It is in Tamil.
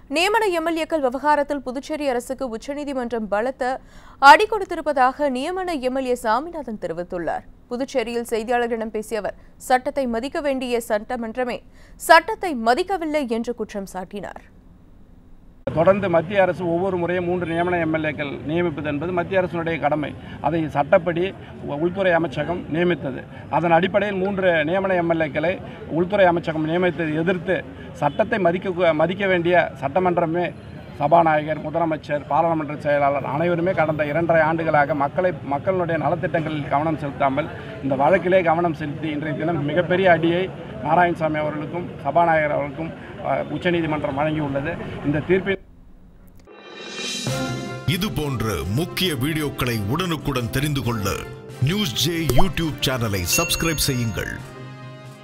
நியமன எம்எல்ஏக்கள் விவகாரத்தில் புதுச்சேரி அரசுக்கு உச்சநீதிமன்றம் பலத்த அடி கொடுத்திருப்பதாக நியமன எம்எல்ஏ சாமிநாதன் தெரிவித்துள்ளார் புதுச்சேரியில் செய்தியாளர்களிடம் பேசிய அவர் சட்டத்தை மதிக்க வேண்டிய சட்டமன்றமே சட்டத்தை மதிக்கவில்லை என்று குற்றம் சாட்டினார் தொடர்ந்து மத்திய அரசு ஒவ்வொரு முறையும் மூன்று நியமன எம்எல்ஏக்கள் நியமிப்பது என்பது மத்திய அரசினுடைய கடமை அதை சட்டப்படி உள்துறை அமைச்சகம் நியமித்தது அதன் அடிப்படையில் மூன்று நியமன எம்எல்ஏக்களை உள்துறை அமைச்சகம் நியமித்ததை எதிர்த்து சட்டத்தை மதிக்க மதிக்க வேண்டிய சட்டமன்றமே சபாநாயகர் முதலமைச்சர் பாராளுமன்ற செயலாளர் அனைவருமே கடந்த இரண்டரை ஆண்டுகளாக மக்களை மக்களுடைய நலத்திட்டங்களில் கவனம் செலுத்தாமல் இந்த வழக்கிலே கவனம் செலுத்தி இன்றைய தினம் மிகப்பெரிய அடியை நாராயணசாமி அவர்களுக்கும் சபாநாயகர் அவர்களுக்கும் அஹ், உச்சநீதிமன்றம் வழங்கியுள்ளது இந்த தீர்ப்பின் இது போன்ற முக்கிய வீடியோக்களை உடனுக்குடன் தெரிந்து கொள்ள நியூஸ் ஜே யூடியூப் சேனலை சப்ஸ்கிரைப் செய்யுங்கள்